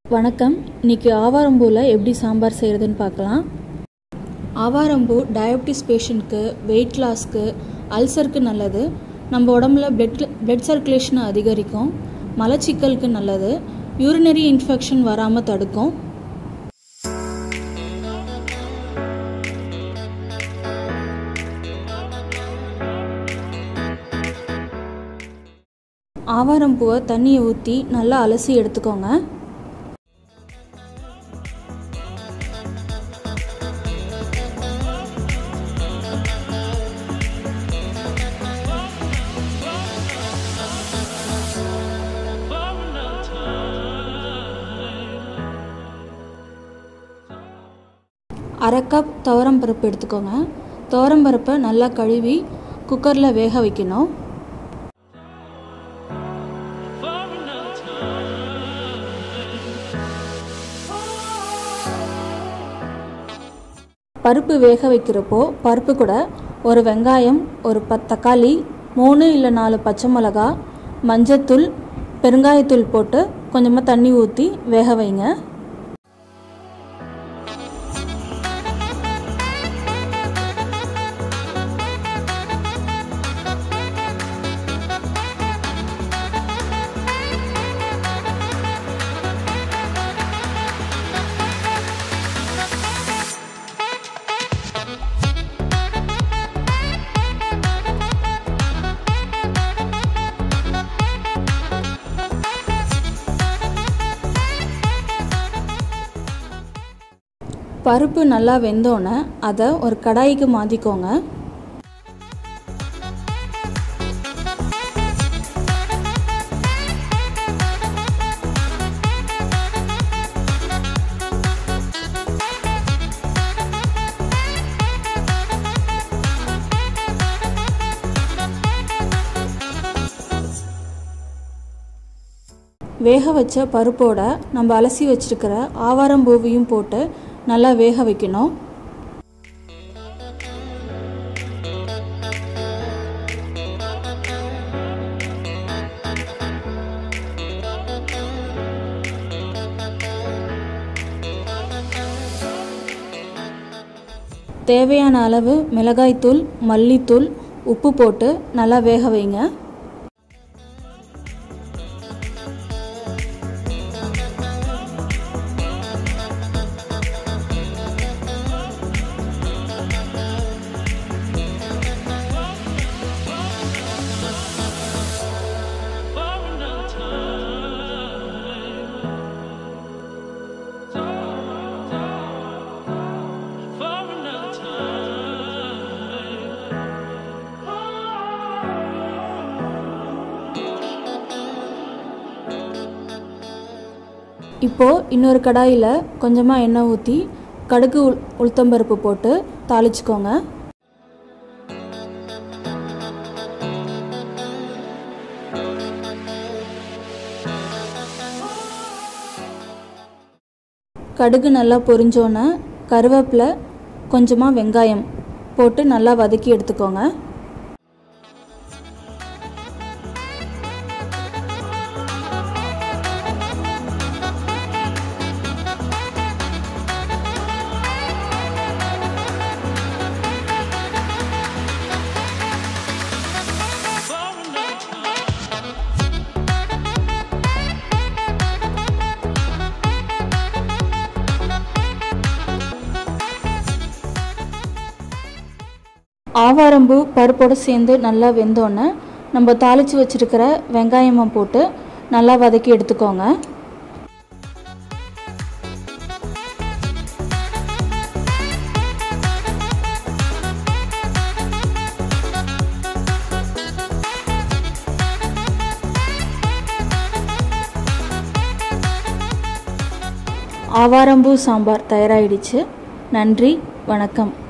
வணக்கம் இன்னைக்கு ஆவாரம்பூவில் எப்படி சாம்பார் செய்கிறதுன்னு பார்க்கலாம் ஆவாரம்பூ டயபிட்டிஸ் பேஷண்ட்க்கு வெயிட் லாஸ்க்கு அல்சருக்கு நல்லது நம்ம உடம்புல பிளட் பிளட் சர்க்குலேஷனை அதிகரிக்கும் மலச்சிக்கலுக்கு நல்லது யூரினரி இன்ஃபெக்ஷன் வராமல் தடுக்கும் ஆவாரம்பூவை தண்ணியை ஊற்றி நல்லா அலசி எடுத்துக்கோங்க அரை கப் துவரம் பருப்பு எடுத்துக்கோங்க துவரம் பருப்பை நல்லா கழுவி குக்கரில் வேக வைக்கணும் பருப்பு வேக வைக்கிறப்போ பருப்பு கூட ஒரு வெங்காயம் ஒரு பத் தக்காளி மூணு இல்லை நாலு பச்சை மிளகா மஞ்சத்தூள் பெருங்காயத்தூள் போட்டு கொஞ்சமாக தண்ணி ஊற்றி வேக வைங்க பருப்பு நல்லா வெந்தோன்னே அதை ஒரு கடாய்க்கு மாற்றிக்கோங்க வேக வச்ச பருப்போட நம்ம அலசி வச்சிருக்கிற ஆவாரம்பூவையும் போட்டு நல்லா வேக வைக்கணும் தேவையான அளவு மிளகாய்த்தூள் மல்லித்தூள் உப்பு போட்டு நல்லா வேக வைங்க இப்போது இன்னொரு கடாயில் கொஞ்சமாக எண்ணெய் ஊற்றி கடுகு உள் உளுத்தம்பருப்பு போட்டு தாளிச்சுக்கோங்க கடுகு நல்லா பொரிஞ்சோன்னே கருவேப்பிலை கொஞ்சமாக வெங்காயம் போட்டு நல்லா வதக்கி எடுத்துக்கோங்க ஆவாரம்பூ பருப்போடு சேர்ந்து நல்லா வெந்தோன்னே நம்ம தாளித்து வச்சுருக்கிற வெங்காயமாக போட்டு நல்லா வதக்கி எடுத்துக்கோங்க ஆவாரம்பூ சாம்பார் தயாராகிடுச்சு நன்றி வணக்கம்